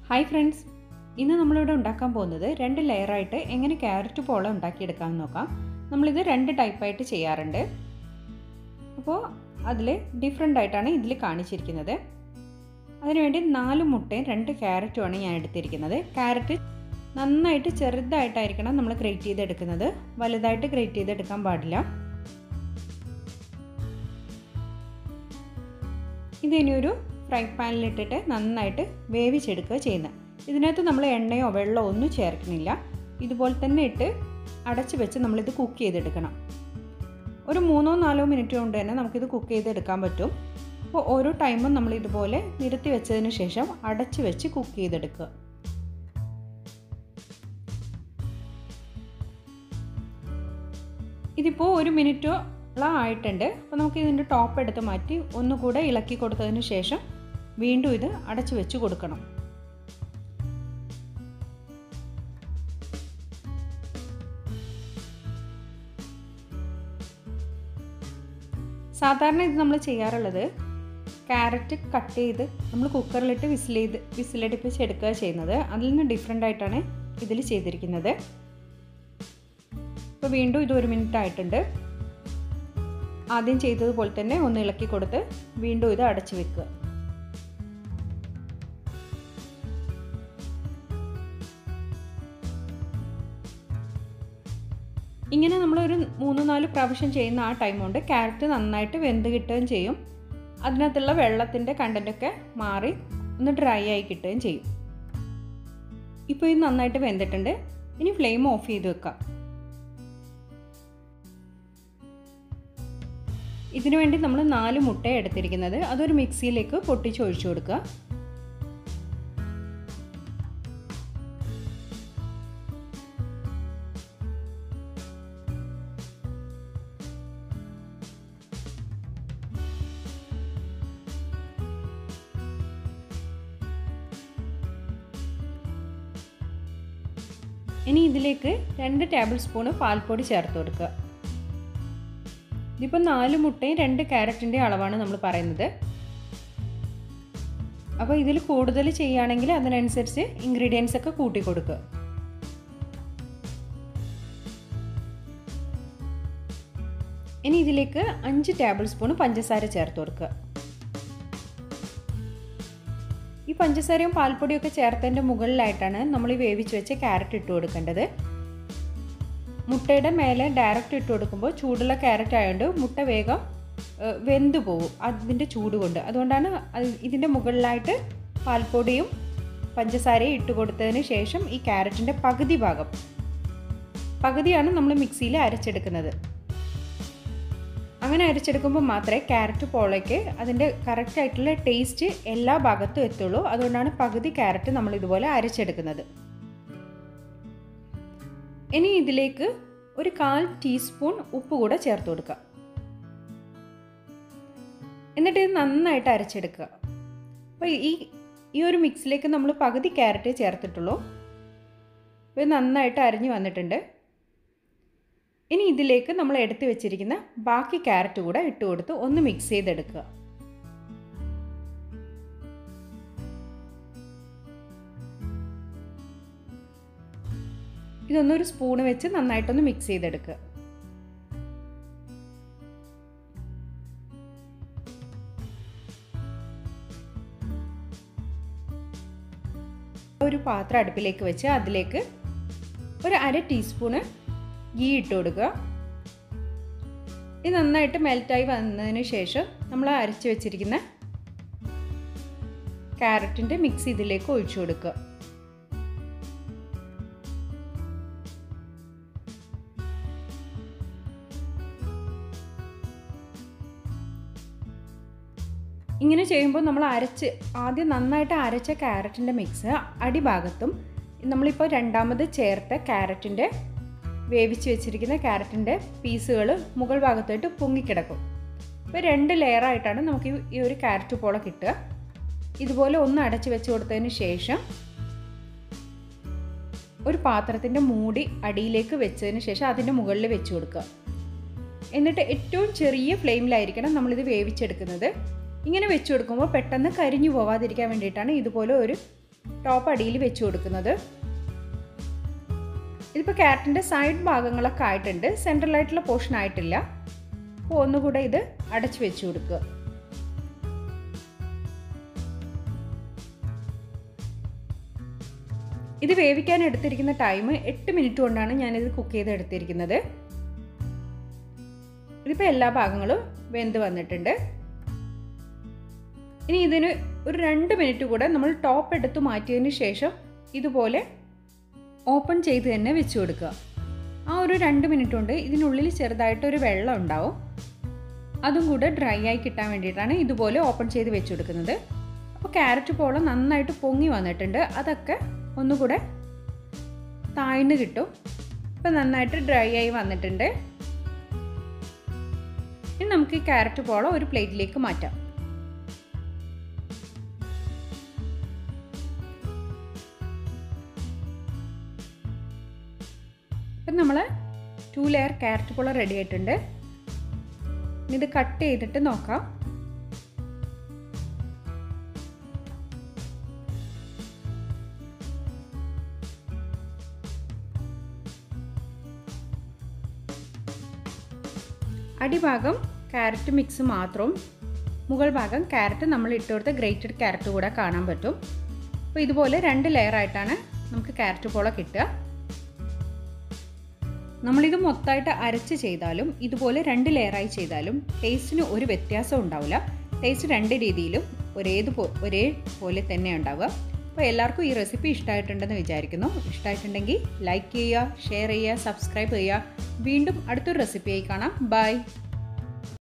hi friends ഇന്ന് നമ്മളിവിടെ ഉണ്ടാക്കാൻ പോകുന്നത് രണ്ട് ലെയറായിട്ട് എങ്ങനെ ക്യാരറ്റ് പോള ഉണ്ടാക്കിയെടുക്കാമെന്ന് നോക്കാം നമ്മളിത് രണ്ട് ടൈപ്പായിട്ട് ചെയ്യാറുണ്ട് അപ്പോൾ അതിൽ ഡിഫറെൻ്റ് ആയിട്ടാണ് ഇതിൽ കാണിച്ചിരിക്കുന്നത് അതിനുവേണ്ടി നാല് മുട്ടയും രണ്ട് ക്യാരറ്റുമാണ് ഞാൻ എടുത്തിരിക്കുന്നത് ക്യാരറ്റ് നന്നായിട്ട് ചെറുതായിട്ടായിരിക്കണം നമ്മൾ ഗ്രേറ്റ് ചെയ്തെടുക്കുന്നത് വലുതായിട്ട് ഗ്രേറ്റ് ചെയ്തെടുക്കാൻ പാടില്ല ഇതിനൊരു ഫ്രൈ പാനിലിട്ടിട്ട് നന്നായിട്ട് വേവിച്ചെടുക്കുക ചെയ്യുന്നത് ഇതിനകത്ത് നമ്മൾ എണ്ണയോ വെള്ളമോ ഒന്നും ചേർക്കണില്ല ഇതുപോലെ തന്നെ ഇട്ട് അടച്ച് വെച്ച് നമ്മളിത് കുക്ക് ചെയ്തെടുക്കണം ഒരു മൂന്നോ നാലോ മിനിറ്റ് കൊണ്ട് തന്നെ നമുക്കിത് കുക്ക് ചെയ്തെടുക്കാൻ പറ്റും അപ്പോൾ ഓരോ ടൈമും നമ്മൾ ഇതുപോലെ നിരത്തി വെച്ചതിന് ശേഷം അടച്ച് വെച്ച് കുക്ക് ചെയ്തെടുക്കുക ഇതിപ്പോൾ ഒരു മിനിറ്റോളം ആയിട്ടുണ്ട് അപ്പോൾ നമുക്ക് ഇതിൻ്റെ ടോപ്പ് എടുത്ത് മാറ്റി ഒന്നുകൂടെ ഇളക്കി കൊടുത്തതിന് ശേഷം വീണ്ടും ഇത് അടച്ചു വെച്ച് കൊടുക്കണം സാധാരണ ഇത് നമ്മൾ ചെയ്യാറുള്ളത് ക്യാരറ്റ് കട്ട് ചെയ്ത് നമ്മൾ കുക്കറിലിട്ട് വിസിൽ ചെയ്ത് വിസിലടിപ്പിച്ച് എടുക്കുക ചെയ്യുന്നത് അതിൽ നിന്ന് ഡിഫറെൻ്റ് ആയിട്ടാണ് ഇതിൽ ചെയ്തിരിക്കുന്നത് ഇപ്പോൾ വീണ്ടും ഇത് ഒരു മിനിറ്റ് ആയിട്ടുണ്ട് ആദ്യം ചെയ്തതുപോലെ തന്നെ ഒന്ന് ഇളക്കി കൊടുത്ത് വീണ്ടും ഇത് അടച്ചു വെക്കുക ഇങ്ങനെ നമ്മളൊരു മൂന്ന് നാല് പ്രാവശ്യം ചെയ്യുന്ന ആ ടൈം കൊണ്ട് ക്യാരറ്റ് നന്നായിട്ട് വെന്ത് കിട്ടുകയും ചെയ്യും അതിനകത്തുള്ള വെള്ളത്തിൻ്റെ കണ്ടൻറ്റൊക്കെ മാറി ഒന്ന് ഡ്രൈ ആയി കിട്ടുകയും ചെയ്യും ഇപ്പോൾ ഇത് നന്നായിട്ട് വെന്തിട്ടുണ്ട് ഇനി ഫ്ലെയിം ഓഫ് ചെയ്ത് വെക്കാം ഇതിനു വേണ്ടി നമ്മൾ നാല് മുട്ട എടുത്തിരിക്കുന്നത് അതൊരു മിക്സിയിലേക്ക് പൊട്ടിച്ച് ഒഴിച്ചു കൊടുക്കുക ഇനി ഇതിലേക്ക് രണ്ട് ടേബിൾ സ്പൂണ് പാൽപ്പൊടി ചേർത്ത് കൊടുക്കുക ഇതിപ്പോൾ നാല് മുട്ടയും രണ്ട് ക്യാരറ്റിൻ്റെ അളവാണ് നമ്മൾ പറയുന്നത് അപ്പോൾ ഇതിൽ കൂടുതൽ ചെയ്യുകയാണെങ്കിൽ അതിനനുസരിച്ച് ഇൻഗ്രീഡിയൻസ് ഒക്കെ കൂട്ടി കൊടുക്കുക ഇനി ഇതിലേക്ക് അഞ്ച് ടേബിൾ സ്പൂൺ പഞ്ചസാര ചേർത്ത് കൊടുക്കുക ഈ പഞ്ചസാരയും പാൽപ്പൊടിയും ഒക്കെ ചേർത്തതിൻ്റെ മുകളിലായിട്ടാണ് നമ്മൾ ഈ വേവിച്ച് വെച്ച ക്യാരറ്റ് ഇട്ട് കൊടുക്കേണ്ടത് മുട്ടയുടെ മേലെ ഡയറക്റ്റ് ഇട്ട് കൊടുക്കുമ്പോൾ ചൂടുള്ള ക്യാരറ്റ് ആയതുകൊണ്ട് മുട്ട വേഗം വെന്തു പോകും അതിൻ്റെ ചൂട് കൊണ്ട് അതുകൊണ്ടാണ് ഇതിൻ്റെ മുകളിലായിട്ട് പാൽപ്പൊടിയും പഞ്ചസാരയും ഇട്ട് കൊടുത്തതിന് ശേഷം ഈ ക്യാരറ്റിൻ്റെ പകുതി ഭാഗം പകുതിയാണ് നമ്മൾ മിക്സിയിൽ അരച്ചെടുക്കുന്നത് അങ്ങനെ അരച്ചെടുക്കുമ്പോൾ മാത്രമേ ക്യാരറ്റ് പോളയ്ക്ക് അതിൻ്റെ കറക്റ്റ് ആയിട്ടുള്ള ടേസ്റ്റ് എല്ലാ ഭാഗത്തും എത്തുള്ളൂ അതുകൊണ്ടാണ് പകുതി ക്യാരറ്റ് നമ്മൾ ഇതുപോലെ അരച്ചെടുക്കുന്നത് ഇനി ഇതിലേക്ക് ഒരു കാൽ ടീസ്പൂൺ ഉപ്പ് കൂടെ ചേർത്ത് കൊടുക്കുക എന്നിട്ട് ഇത് നന്നായിട്ട് അരച്ചെടുക്കുക അപ്പോൾ ഈ ഈ ഒരു മിക്സിലേക്ക് നമ്മൾ പകുതി ക്യാരറ്റ് ചേർത്തിട്ടുള്ളൂ ഇത് നന്നായിട്ട് അരിഞ്ഞു വന്നിട്ടുണ്ട് ഇനി ഇതിലേക്ക് നമ്മൾ എടുത്തു വെച്ചിരിക്കുന്ന ബാക്കി ക്യാരറ്റ് കൂടെ ഇട്ട് കൊടുത്ത് ഒന്ന് മിക്സ് ചെയ്തെടുക്കുക ഇതൊന്നൊരു സ്പൂണ് വെച്ച് നന്നായിട്ടൊന്ന് മിക്സ് ചെയ്തെടുക്കുക ഒരു പാത്രം അടുപ്പിലേക്ക് വെച്ച് അതിലേക്ക് ഒരു അര ടീസ്പൂണ് ഗീ ഇട്ട് കൊടുക്കുക ഇത് നന്നായിട്ട് മെൽറ്റായി വന്നതിന് ശേഷം നമ്മൾ അരച്ച് വെച്ചിരിക്കുന്ന ക്യാരറ്റിൻ്റെ മിക്സ് ഇതിലേക്ക് ഒഴിച്ചു കൊടുക്കുക ഇങ്ങനെ ചെയ്യുമ്പോൾ നമ്മൾ അരച്ച് ആദ്യം നന്നായിട്ട് അരച്ച ക്യാരറ്റിൻ്റെ മിക്സ് അടിഭാഗത്തും നമ്മളിപ്പോൾ രണ്ടാമത് ചേർത്ത ക്യാരറ്റിൻ്റെ വേവിച്ച് വെച്ചിരിക്കുന്ന ക്യാരറ്റിൻ്റെ പീസുകൾ മുകൾ ഭാഗത്തായിട്ട് പൊങ്ങിക്കിടക്കും ഇപ്പോൾ രണ്ട് ലെയറായിട്ടാണ് നമുക്ക് ഈ ഒരു ക്യാരറ്റ് പോള കിട്ടുക ഇതുപോലെ ഒന്ന് അടച്ച് വെച്ച് കൊടുത്തതിന് ശേഷം ഒരു പാത്രത്തിൻ്റെ മൂടി അടിയിലേക്ക് വെച്ചതിന് ശേഷം അതിൻ്റെ മുകളിൽ വെച്ച് കൊടുക്കുക എന്നിട്ട് ഏറ്റവും ചെറിയ ഫ്ലെയിമിലായിരിക്കണം നമ്മളിത് വേവിച്ചെടുക്കുന്നത് ഇങ്ങനെ വെച്ച് കൊടുക്കുമ്പോൾ പെട്ടെന്ന് കരിഞ്ഞു പോവാതിരിക്കാൻ വേണ്ടിയിട്ടാണ് ഇതുപോലെ ഒരു ടോപ്പ് അടിയിൽ വെച്ച് കൊടുക്കുന്നത് ഇതിപ്പോൾ ക്യാരറ്റിൻ്റെ സൈഡ് ഭാഗങ്ങളൊക്കെ ആയിട്ടുണ്ട് സെൻട്രലായിട്ടുള്ള പോർഷൻ ആയിട്ടില്ല അപ്പോൾ ഒന്നുകൂടെ ഇത് അടച്ചു വെച്ച് കൊടുക്കുക ഇത് വേവിക്കാൻ എടുത്തിരിക്കുന്ന ടൈം എട്ട് മിനിറ്റ് കൊണ്ടാണ് ഞാനിത് കുക്ക് ചെയ്ത് എടുത്തിരിക്കുന്നത് ഇതിപ്പോൾ എല്ലാ ഭാഗങ്ങളും വെന്ത് വന്നിട്ടുണ്ട് ഇനി ഇതിന് ഒരു രണ്ട് മിനിറ്റ് കൂടെ നമ്മൾ ടോപ്പ് എടുത്ത് മാറ്റിയതിന് ശേഷം ഇതുപോലെ ഓപ്പൺ ചെയ്ത് തന്നെ വെച്ച് കൊടുക്കുക ആ ഒരു രണ്ട് മിനിറ്റ് കൊണ്ട് ഇതിനുള്ളിൽ ചെറുതായിട്ടൊരു വെള്ളം ഉണ്ടാവും അതും കൂടെ ഡ്രൈ ആയി കിട്ടാൻ വേണ്ടിയിട്ടാണ് ഇതുപോലെ ഓപ്പൺ ചെയ്ത് വെച്ച് കൊടുക്കുന്നത് അപ്പോൾ ക്യാരറ്റ് പോളം നന്നായിട്ട് പൊങ്ങി വന്നിട്ടുണ്ട് അതൊക്കെ ഒന്നുകൂടെ താഴ്ന്ന് കിട്ടും ഇപ്പം നന്നായിട്ട് ഡ്രൈ ആയി വന്നിട്ടുണ്ട് ഇനി നമുക്ക് ഈ ക്യാരറ്റ് പോളം ഒരു പ്ലേറ്റിലേക്ക് മാറ്റാം ഇപ്പം നമ്മൾ ടു ലെയർ ക്യാരറ്റ് പോളം റെഡി ആയിട്ടുണ്ട് ഇത് കട്ട് ചെയ്തിട്ട് നോക്കാം അടിഭാഗം ക്യാരറ്റ് മിക്സ് മാത്രവും മുകൾ ഭാഗം ക്യാരറ്റ് നമ്മൾ ഇട്ട് കൊടുത്ത ഗ്രേറ്റഡ് ക്യാരറ്റ് കൂടെ കാണാൻ പറ്റും അപ്പോൾ ഇതുപോലെ രണ്ട് ലെയർ ആയിട്ടാണ് നമുക്ക് ക്യാരറ്റ് പോള കിട്ടുക നമ്മളിത് മൊത്തമായിട്ട് അരച്ച് ചെയ്താലും ഇതുപോലെ രണ്ട് ലെയറായി ചെയ്താലും ടേസ്റ്റിന് ഒരു വ്യത്യാസം ഉണ്ടാവില്ല ടേസ്റ്റ് രണ്ട് രീതിയിലും ഒരേത് ഒരേപോലെ തന്നെ ഉണ്ടാവുക അപ്പോൾ എല്ലാവർക്കും ഈ റെസിപ്പി ഇഷ്ടമായിട്ടുണ്ടെന്ന് വിചാരിക്കുന്നു ഇഷ്ടമായിട്ടുണ്ടെങ്കിൽ ലൈക്ക് ചെയ്യുക ഷെയർ ചെയ്യുക സബ്സ്ക്രൈബ് ചെയ്യുക വീണ്ടും അടുത്തൊരു റെസിപ്പിയായി കാണാം ബൈ